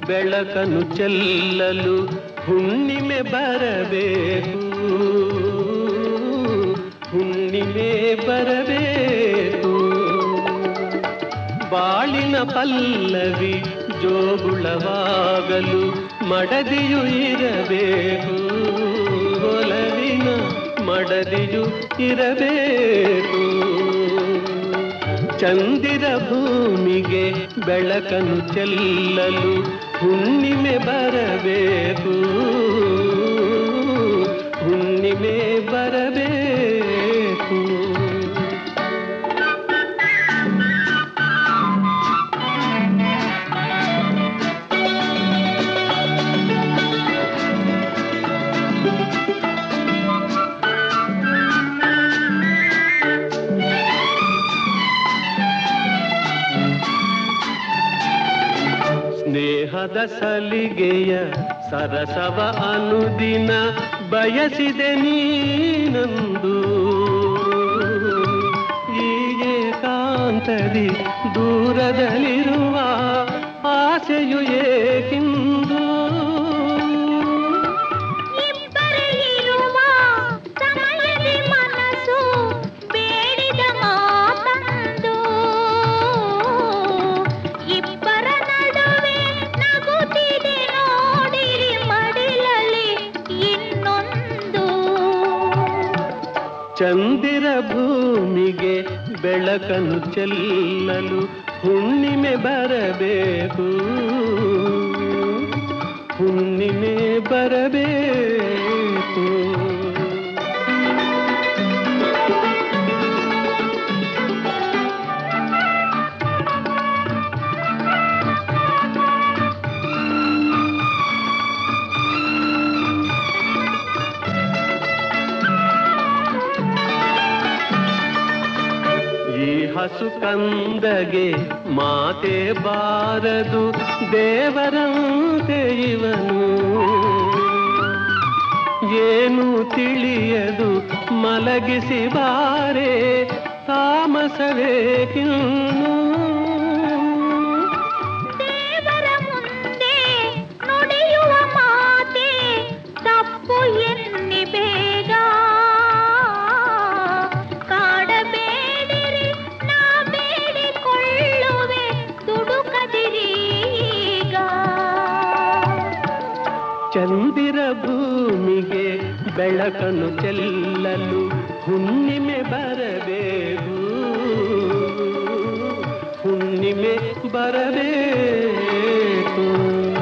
ಬೆಳಕನ್ನು ಚೆಲ್ಲಲು ಹುಣ್ಣಿಮೆ ಬರಬೇಕು ಹುಣ್ಣಿಮೆ ಬರಬೇಕು ಬಾಳಿನ ಪಲ್ಲವಿ ಜೋಗುಳವಾಗಲು ಮಡದಿಯು ಇರಬೇಕು ಒಲವಿನ ಮಡದಿಯು ಇರಬೇಕು ಚಂದಿರ ಭೂಮಿಗೆ ಬೆಳಕನ್ನು ಚೆಲ್ಲಲು ಹುಣ್ಣಿಮೆ ಬರಬೇಕು ಹುಣ್ಣಿಮೆ ಬರಬೇಕು ಸ್ನೇಹದ ಸಲಿಗೆಯ ಸರಸವ ಅನುದಿನ ಬಯಸಿದೆ ನೀನಂದು ಈ ಏಕಾಂತದಿ ದೂರದಲ್ಲಿರುವ ಆಸೆಯು ಏಕಿಂದು ಇಬ್ಬರೇ ಇರುವ ಸಮಯದಿ ಮನಸ್ಸು ಬೇಡಿದ ಮಾತಂದು ಇಬ್ಬರ ನಡುವೆ ನಗುತ್ತಿದೆ ನೋಡಿರಿ ಮಡಿಲಲ್ಲಿ ಇನ್ನೊಂದು ಚಂದಿರ ಭೂಮಿಗೆ ಬೆಳಕನ್ನು ಚೆಲ್ಲಲು ಹುಣ್ಣಿಮೆ ಬರಬೇಕು ಹುಣ್ಣಿಮೆ ಬರಬೇಕು ಈ ಹಸು ಕಂದಗೆ ಮಾತೆ ಬಾರದು ದೇವರಂತೆ ಇವನು ಏನು ತಿಳಿಯದು ಮಲಗಿಸಿ ಬಾರೆ ತಾಮಸವೇಕಿನ್ನು ದೇವರ ಮುಂದೆ ನುಡಿಯುವ ಮಾತೆ ತಪ್ಪು ಎನ್ನಿ ಬೇಗ ಕಾಡಬೇಡಿರಿ ನಾ ಬೇಡಿಕೊಳ್ಳುವೆ ದುಡುಕದಿರೀಗ ಚಂದಿರ ಭೂಮಿಗೆ ಬೆಳಕನ್ನು ಚೆಲ್ಲಲು ಹುಣ್ಣಿಮೆ ಬರಬೇಕು ಹುಣ್ಣಿಮೆ ಬರಬೇಕು